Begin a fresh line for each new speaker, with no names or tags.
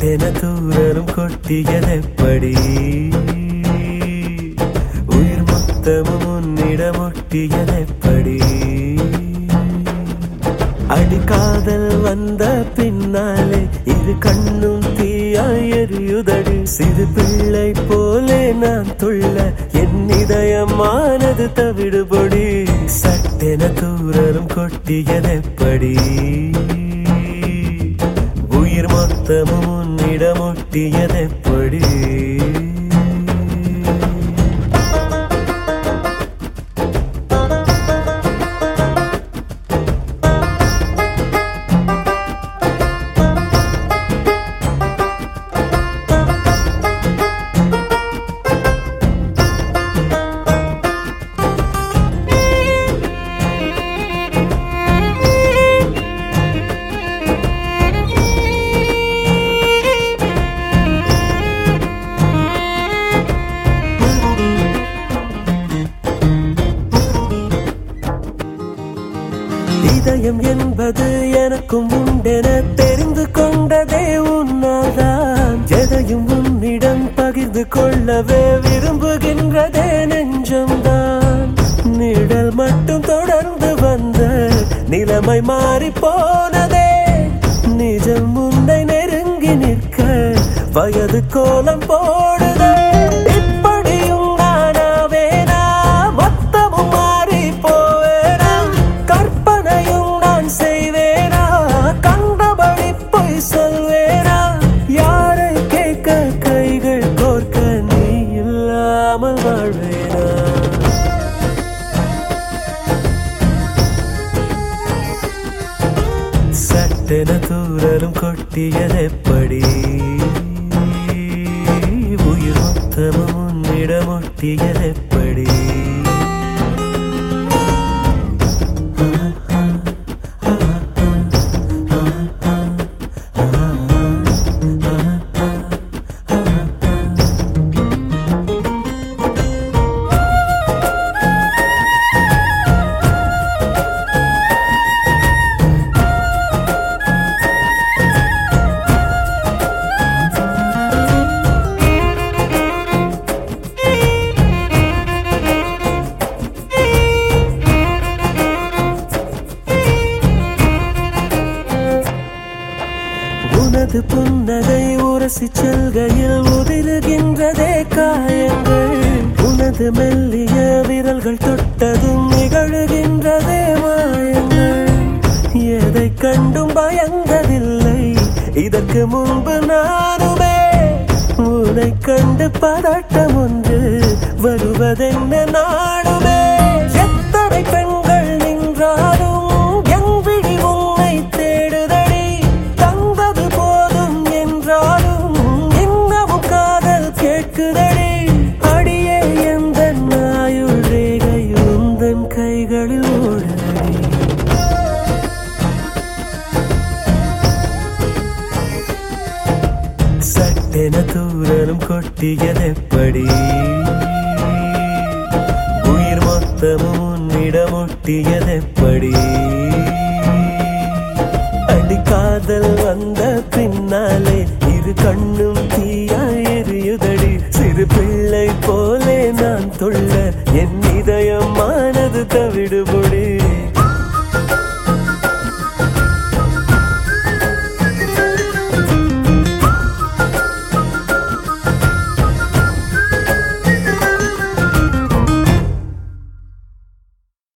சட்டென தூரலும் கொட்டியதெப்படி உயிர் மொத்தமும் உன்னிடம் ஒட்டியதெப்படி அடிக்காதல் வந்த பின்னாலே இரு கண்ணும் தீயாய் எரியுதடி சிறு பிள்ளை போலே நான் துள்ள என் இதயமானது தவிடுபொடி சட்டென தூரலும் கொட்டியதெப்படி உயிர் மொத்தமும் உன்னிடம் ஒட்டியதெப்படி இதயம் என்பது எனக்கும் உண்டென தெரிந்து கொண்டதே உன்னால்தான் எதையும் உன்னிடம் பகிர்ந்து கொள்ளவே விரும்புகின்றதே நெஞ்சம்தான் நிழல் மட்டும் தொடர்ந்து வந்த நிலைமை மாறி போனதே நிஜம் முன்னை நெருங்கி நிற்க வயது கோலம் போடுதே இப்படியும் நானாவேனா மொத்தமும் மாறி போவேனா கற்பனையும் நான் செய்வேனா கண்டபடி பொய் சொல்வேனா யாரை கேட்க கைகள் கோர்க்க நீ இல்லாமல் வாழ்வேனா சட்டென தூரலும் கொட்டியதெப்படி உயிர் மொத்தமும் உன்னிடம் ஒட்டியதெப்படி உனது புன்னகை உரசி செல்கையில் உதிருகின்றதே காயங்கள் உனது மெல்லிய விரல்கள் தொட்டதும் நிகழுகின்றதே மாயங்கள் எதை கண்டும் பயந்ததில்லை இதற்கு முன்பு நானுமே உன்னை கண்டு பதட்டம் ஒன்று வருவதென்ன நாடுமே எத்தனை பெண்கள் நின்றாலும் என் விழி உன்னை தேடுதடி தந்தது போதும் என்றாலும் இன்னமும் காதல் கேட்குதடி அடியே எந்த நாயுள் ரேகை உந்தன் கைகளில் ஓடுதடி சட்டென தூரலும் கொட்டியதெப்படி உயிர் மொத்தமும் உன்னிடம் ஒட்டியதெப்படி அடிக்காதல் வந்த பின்னாலே இரு கண்ணும் தீயாய் எரியுதடி சிறு பிள்ளை போலே நான் தொள்ள என் இதயமானது தவிடுபொடி